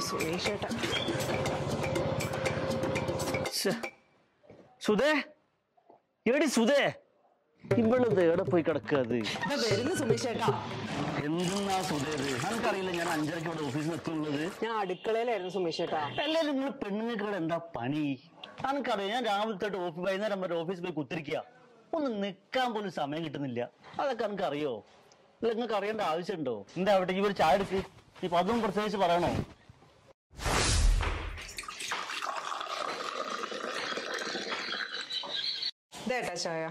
സുരേഷേട്ടാ ശ്ശെ. സുധേ എടി സുധേ ഇവളത് എവിടെ പോയി കിടക്കുക അത് ഇതാ വരുന്നു സുമേഷേട്ടാ എന്തെന്നാ സുധേ ഇത് നമുക്കറിയില്ല ഞാൻ അഞ്ചരക്ക് ഇവിടെ ഓഫീസിൽ എത്തുള്ളത് ഞാൻ അടുക്കളയിലായിരുന്നു സുമേഷേട്ടാ എല്ലാവരും നിങ്ങൾ പെണ്ണുങ്ങൾക്ക് ഇവിടെ എന്താ പണി നമുക്കറിയാം ഞാൻ രാവിലെ തൊട്ട് ഓഫീസ് വൈകുന്നേരം വരെ ഓഫീസിൽ പോയി കുത്തിരിക്കുക ഒന്ന് നിൽക്കാൻ പോലും സമയം കിട്ടുന്നില്ല അതൊക്കെ നമുക്ക് അറിയോ അല്ല നിങ്ങൾക്ക് അറിയേണ്ട ആവശ്യമുണ്ടോ എന്താ അവിടെ ഈ ഒരു ചായ എടുക്ക് ഇപ്പൊ അതും പ്രത്യേകിച്ച് പറയണോ ഇതേട്ടാ ചായ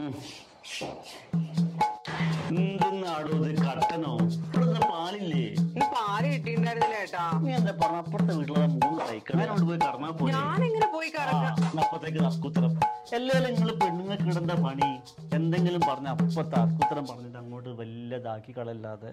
എന്തെന്നാടോ ഇത് കട്ടനോ ഇവിടെ പാലില്ലേ ഇന്ന് പാല് കിട്ടിയിട്ടുണ്ടായിരുന്നില്ല ഏട്ടാ നീ എന്താ പറഞ്ഞ അപ്പുറത്തെ വീട്ടിലുള്ള മൂന്ന് സൈക്കിൾ അവിടെ പോയി കറങ്ങാൻ പോയി ഞാൻ എങ്ങനെ പോയി കറങ്ങാം അപ്പത്തേക്ക് തസ്കുത്തരം എല്ലാവരും നിങ്ങൾ പെണ്ണുങ്ങൾക്ക് ഇടണ്ട പണി എന്തെങ്കിലും പറഞ്ഞ അപ്പൊ തസ്കുത്തരം പറഞ്ഞിട്ട് അങ്ങോട്ട് വല്ലതാക്കി കളല്ലാതെ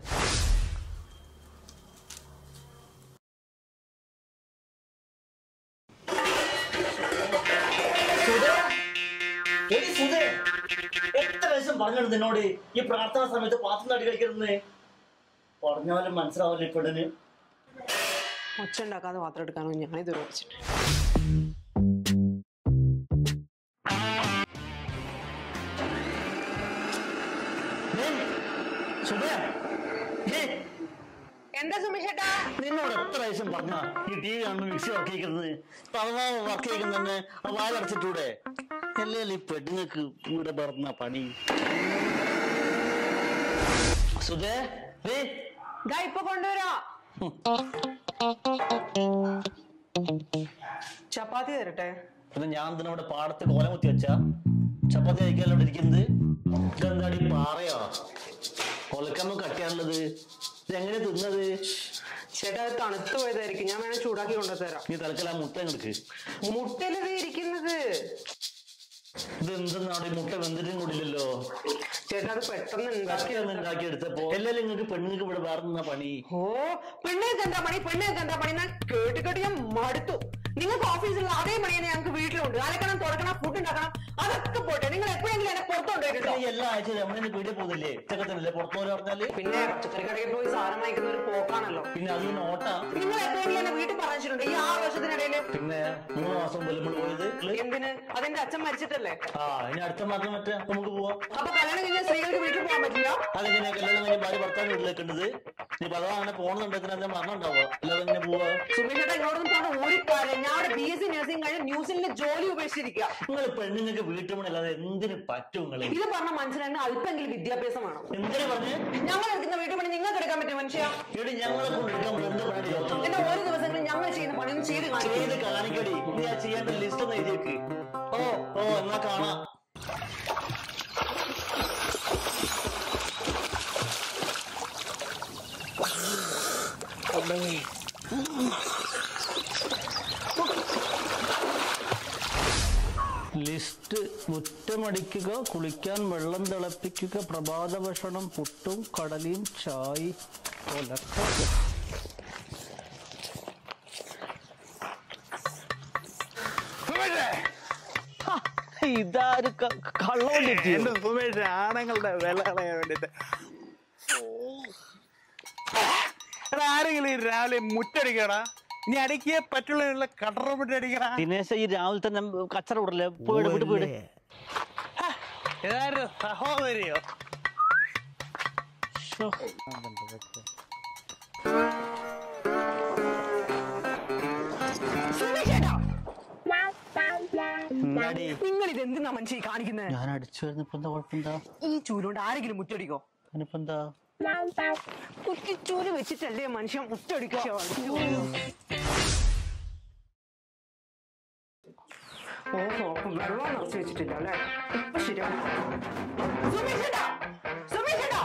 എത്ര വയസ്സും പറഞ്ഞു നിന്നോട് ഈ പ്രാർത്ഥന സമയത്ത് പാത്രം തടി കളിക്കരുന്ന് പറഞ്ഞാലും മനസ്സിലാവില്ല ഈ പെണ്ണിന് ഒച്ച ഉണ്ടാക്കാതെ പാത്രം എടുക്കാനോ ഞാൻ ഇത് വെച്ചിട്ട് ഏയ്, സുധേ, ഏയ്, എന്താ സുമേഷേട്ടാ നിന്നോട് എത്ര പ്രാവശ്യം പറഞ്ഞ ഈ ടി വി കാണുമ്പോൾ മിക്സി വർക്ക് ചെയ്യിക്കുന്നത് പതിനാ വർക്ക് ചെയ്യുന്ന തന്നെ വായ അടച്ചിട്ടൂടെ അല്ലേ ഈ പെണ്ണുങ്ങൾക്ക് ഇവിടെ പറഞ്ഞ പണി സുധേ ഏ ഇതാ ഇപ്പൊ കൊണ്ടുവരാ ചപ്പാത്തി തരട്ടെ പിന്നെ ഞാൻ എന്തിനാ ഇവിടെ പാടത്ത് കോലം കുത്തി വെച്ചാ ചപ്പാത്തി കഴിക്കാനല്ലോ ഇവിടെ ഇരിക്കുന്നത് ഇതെന്താടി പാറയോ കൊലക്കമ്മ കട്ടിയാണുള്ളത് ഇതെങ്ങനെ തിന്നത് ചേട്ടാ അത് തണുത്ത് പോയതായിരിക്കും ഞാൻ വേണേ ചൂടാക്കി കൊണ്ടുതരാം നീ തലക്കല മുട്ട എടുക്ക് മുട്ടയിലത് ഇരിക്കുന്നത് ഇത് എന്തെന്നാണ് ഈ മുട്ട വെന്തിട്ടും കൂടില്ലല്ലോ ചേട്ടാ അത് പെട്ടെന്ന് ഉണ്ടാക്കി ഉണ്ടാക്കി ഉണ്ടാക്കി എടുത്തപ്പോ എല്ലാരും നിങ്ങൾക്ക് പെണ്ണുങ്ങൾക്ക് ഇവിടെ വേറെ നിന്ന പണി ഓ പെണ്ണുങ്ങൾക്ക് എന്താ പണി പെണ്ണുങ്ങൾക്ക് എന്താ പണി ഞാൻ കേട്ട് കേട്ട് ഞാൻ മടുത്തു നിങ്ങൾക്ക് ഓഫീസിലുള്ള അതേ പണി തന്നെ ഞങ്ങൾക്ക് വീട്ടിലുണ്ട് അലക്കണം തുടക്കണം ഫുഡ് ഉണ്ടാക്കണം അതൊക്കെ പോട്ടെ നിങ്ങൾ എപ്പോഴെങ്കിലും എന്നെ പുറത്തുകൊണ്ടുപോയിട്ടുണ്ടോ ഈ എല്ലാ ആഴ്ചയും നമ്മളിന്ന് വീട്ടിൽ പോകുന്നില്ലേ ഉച്ചക്കത്തനല്ലേ പുറത്തു പോലെ പറഞ്ഞാല് പിന്നെ പച്ചക്കറി കടയിൽ പോയി സാധനം വാങ്ങിക്കുന്ന ഒരു പോക്കാണല്ലോ പിന്നെ അത് നോട്ട നിങ്ങൾ എപ്പോഴെങ്കിലും എന്നെ വീട്ടിൽ പറഞ്ഞിട്ടുണ്ട് ഈ ആറ് വർഷത്തിനിടയിൽ പിന്നെ മൂന്ന് മാസം മുമ്പ് നമ്മൾ പോയത് ഇങ്ങള്? എന്തിന് അതെന്റെ അച്ഛൻ മരിച്ചിട്ടല്ലേ ആ ഇനി അടുത്ത മാസം മറ്റേ നമുക്ക് പോവാം അപ്പൊ കല്യാണം കഴിഞ്ഞ സ്ത്രീകൾക്ക് വീട്ടിൽ പോകാൻ പറ്റില്ല അതെങ്ങനെ കല്യാണം കഴിഞ്ഞ ഭാര്യ ഭർത്താവ് വീട്ടിലേക്കുണ്ടത് ഇനി അഥവാ അങ്ങനെ പോകണമെന്നുണ്ടെങ്കിൽ അതിന്റെ മരണം ഉണ്ടാവുക അല്ലാതെ ഇങ്ങനെ പോവാ സുമേഷേട്ടാ ഇങ്ങോട്ടൊന്നും പറഞ്ഞ ഒരു കാര്യം ഞാൻ അവിടെ ബി എസ് സി നഴ്സിംഗ് കഴിഞ്ഞ് ന്യൂസിലെ ജോലി ഉപേക്ഷിച്ചിരിക്കുക നിങ്ങൾ പെണ്ണുങ്ങൾക്ക് വീട്ടുമണില്ലാതെ എന്തിന് പറ്റും നിങ്ങള് ഇത് പറഞ്ഞ മനസ്സിലായി അല്പെങ്കിലും വിദ്യാഭ്യാസം വേണം എന്തിനു പറഞ്ഞ് ഞങ്ങൾ എടുക്കുന്ന വീട്ടു പണി നിങ്ങൾക്ക് എടുക്കാൻ പറ്റും മനുഷ്യ ഇവിടെ ഞങ്ങളെ കൊണ്ട് എടുക്കാൻ എന്ത് പണി എന്റെ ഓരോ ദിവസങ്ങളും ഞങ്ങൾ ചെയ്യുന്ന പണിയൊന്നും ചെയ്ത് കാണിക്കും ചെയ്ത് കാണിക്കടി നീ ആ ചെയ്യേണ്ട ലിസ്റ്റ് ഒന്ന് എഴുതിയേക്ക് ഓ ഓ എന്നാ കാണാം ലിസ്റ്റ് മുറ്റമടിക്കുക കുളിക്കാൻ വെള്ളം തിളപ്പിക്കുക പ്രഭാത ഭക്ഷണം പുട്ടും കടലയും ചായ ഒലക്ക ഇതാര് കള്ളം എന്റെ സുമേഷ് ആണുങ്ങളുടെ വില കളയാൻ വേണ്ടിട്ട് എടാ ആരെങ്കിലും ഈ രാവിലെ മുറ്റടിക്കടാ ഇനി അടിക്കേ പറ്റുള്ള കട്ടറ മുറ്റടിക്കടാ ദിനേശ ഈ രാവിലെ തന്നെ കച്ചറ വിടല്ലേ പോയിട് വിട്ട് പോയിട് ഏതായാലും സഹോദരിയോ സുമേഷേട്ടാ എന്നാടി നിങ്ങൾ ഇത് എന്തിനാ മനുഷ്യ ഈ കാണിക്കുന്നത് ഞാൻ അടിച്ചു വരുന്നപ്പോ എന്താ കുഴപ്പമെന്താ ഈ ചൂലുകൊണ്ട് ആരെങ്കിലും മുറ്റടിക്കോ അതിനിപ്പോ എന്താ കുറ്റിച്ചൂല് വെച്ചിട്ടല്ലേ മനുഷ്യൻ മുറ്റടിക്കുക ഓഹോ വെള്ളം നിറച്ച് വെച്ചിട്ടില്ല അല്ലേ ഇപ്പൊ ശരിയാണ് സുമേഷേട്ടാ സുമേഷേട്ടാ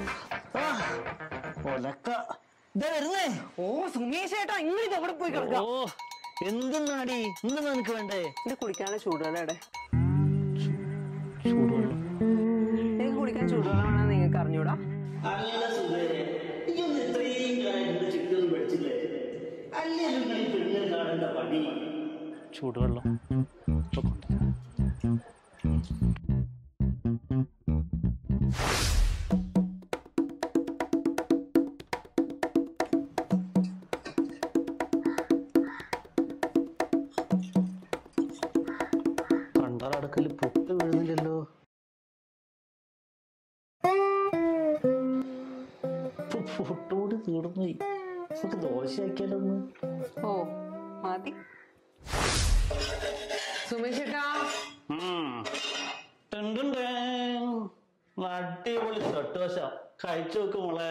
ഒലക്ക ഇതാ വരുന്നേ ഓ സുമേഷേട്ടാ ഇങ്ങനെ ഇത് എവിടെ പോയി കിടക്കുക ഓ എന്തെന്നാടി എന്തെന്നാ നിനക്ക് വേണ്ടേ ഇത് കുടിക്കാനുള്ള ചൂടുവെള്ളം എവിടെ ചൂടുവെള്ളം എനിക്ക് കുടിക്കാൻ ചൂടുവെള്ളം വേണമെന്ന് നിങ്ങൾക്ക് അറിഞ്ഞൂടാ അല്ല സുധേ ഇതൊന്നും ഇത്രയും കാലം ചിട്ടൊന്നും പഠിച്ചില്ലേ അല്ലേ നിങ്ങൾ ഈ പെണ്ണുങ്ങൾ കാണേണ്ട പണി ചൂടുവെള്ളം ഇപ്പൊ കൊണ്ടുവരാം. ഫുഡോട് തീർന്നു നമുക്ക് ദോശയാക്കിയാലൊന്ന് ഓ മതി സുമേഷ് ചേട്ടാ ടുണ്ടുണ്ടേ. അടിപൊളി തൊട്ടുദോശ കഴിച്ചു നോക്ക് മോളെ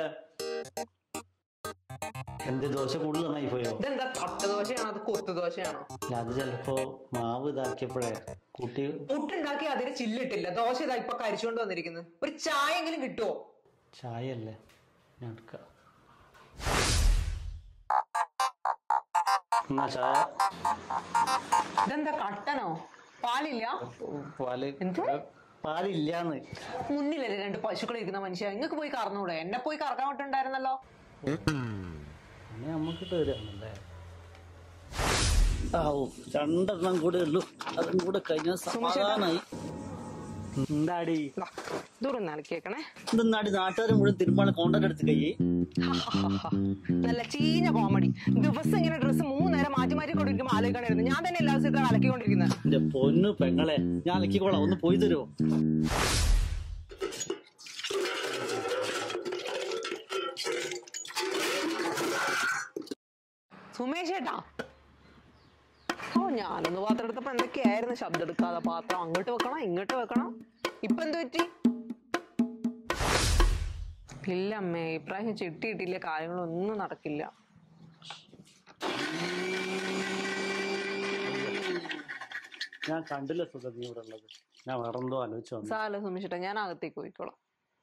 എന്ത് ദോശ കൂടുതൽ പോയോ ഇതെന്താ തട്ട് ദോശയാണോ അത് കൊത്തു ദോശയാണോ അല്ല, അത് ചിലപ്പോ മാവ് ഇതാക്കിയപ്പോഴേ കുട്ടി പുട്ടുണ്ടാക്കി അതിന് ചില്ലിട്ടില്ല ദോശ ഇതാ ഇപ്പൊ കരിച്ചുകൊണ്ട് വന്നിരിക്കുന്നത് ഒരു ചായ എങ്കിലും കിട്ടുമോ ചായ അല്ലേ ഞാൻ എടുക്കാം എന്നാ ചായ ഇതെന്താ കട്ടനോ പാലില്ല പാല് എന്ത്? പാലില്ലാന്ന് മുന്നിലല്ലേ രണ്ട് പശുക്കൾ ഇരിക്കുന്ന മനുഷ്യ നിങ്ങൾക്ക് പോയി കറന്നൂടെ എന്നെ പോയി കറക്കാൻ വിട്ടുണ്ടായിരുന്നല്ലോ അങ്ങനെ നമുക്ക് തരാണല്ലേ ആവൂ രണ്ടെണ്ണം കൂടെ ഉള്ളൂ അതും കൂടെ കഴിഞ്ഞാൽ സമാധാനായി എന്താടി ദൂരം നനക്കേക്കണേ ഇതെന്നാടി നാട്ടുകാരെ മുഴുവൻ തിരുമ്പാണ് കോണ്ടാക്ട് എടുത്ത് കയ്യേ നല്ല ചീഞ്ഞ കോമഡി ദിവസം ഇങ്ങനെ ഡ്രസ്സ് മൂന്നേരം മാറ്റി മാറ്റി കൊണ്ടിരിക്കുമ്പോൾ ആലോചിക്കണമായിരുന്നു ഞാൻ തന്നെ എല്ലാ ദിവസവും അലക്കിക്കൊണ്ടിരിക്കുന്നത് എന്റെ പൊന്നു പെങ്ങളെ ഞാൻ അലക്കിക്കോളാം ഒന്ന് പോയി തരുമോ സുമേഷ് ഏട്ടാ ഓ ഞാനൊന്ന് പാത്രം എടുത്തപ്പോ എന്തൊക്കെയായിരുന്നു ശബ്ദം എടുക്കാതെ പാത്രം അങ്ങോട്ട് വെക്കണം ഇങ്ങോട്ട് വെക്കണം ഇപ്പൊ എന്ത് പറ്റി ഇല്ല അമ്മേ ഇപ്രാവശ്യം ചിട്ടി കിട്ടിയില്ല കാര്യങ്ങളൊന്നും നടക്കില്ല ഞാൻ കണ്ടില്ല സുഖ നീ ഇവിടെ ഉള്ളത് ഞാൻ വേറെ എന്തോ ആലോചിച്ചു വന്നു സാല സുമേഷേട്ടാ ഞാൻ അകത്തേക്ക് പോയിക്കോളാം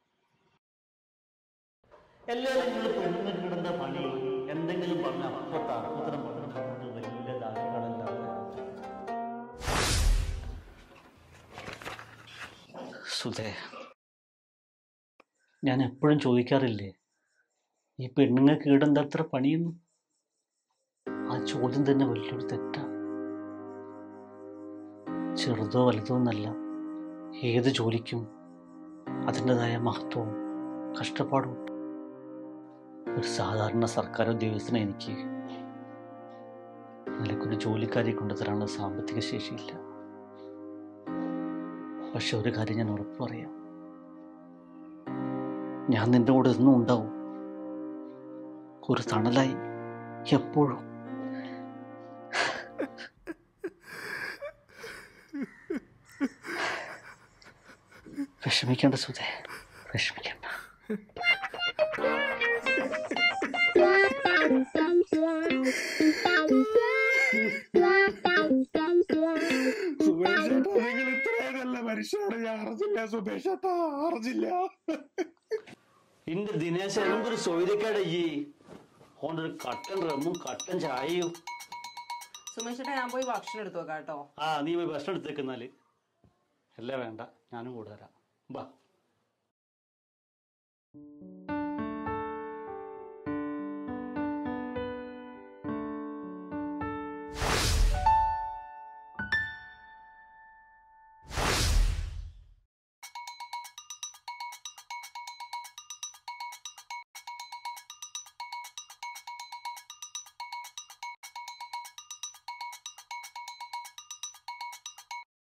എല്ലാവരും നിങ്ങൾ പെണ്ണുങ്ങളുടെ പണി എന്തെങ്കിലും പറഞ്ഞ അപ്പൊ തർക്കുത്തരം പറഞ്ഞു പറഞ്ഞിട്ട് വലിയ ദാരികളല്ലാതെ സുധേ ഞാൻ എപ്പോഴും ചോദിക്കാറില്ലേ ഈ പെണ്ണുങ്ങൾക്ക് ഈടെന്താ അത്ര പണിയെന്ന് ആ ചോദ്യം തന്നെ വലിയൊരു തെറ്റാണ് ചെറുതോ വലുതോ എന്നല്ല ഏത് ജോലിക്കും അതിൻ്റെതായ മഹത്വവും കഷ്ടപ്പാടും ഉണ്ട്. ഒരു സാധാരണ സർക്കാർ ഉദ്യോഗസ്ഥനെ എനിക്ക് നിലക്കൊരു ജോലിക്കാരെ കൊണ്ടുതരാനുള്ള സാമ്പത്തിക ശേഷിയില്ല പക്ഷെ ഒരു കാര്യം ഞാൻ ഉറപ്പ് പറയാം ഞാൻ നിന്റെ കൂടെ എന്നും ഉണ്ടാവും ഒരു തണലായി എപ്പോഴും വിഷമിക്കേണ്ട സുധേ വിഷമിക്കേണ്ട സുബേഷ് ഏട്ടാ, നിങ്ങൾ ഇത്രയും നല്ല മനുഷ്യരാണ് ഞാൻ അറിഞ്ഞില്ല സുബേഷ് ഏട്ടാ അറിഞ്ഞില്ല ഇന്റെ ദിനേശ എന്തൊരു സൗകര്യക്കേടയ്യേ ഓണ്ടൊരു കട്ടൻ റമ്മും കട്ടൻ ചായയും സുമേഷേട്ടാ ഞാൻ പോയി ഭക്ഷണം എടുത്തു വെക്കാം കേട്ടോ ആ നീ പോയി ഭക്ഷണം എടുത്തേക്കുന്നാല് അല്ല വേണ്ട ഞാനും കൂടെ തരാം ബാ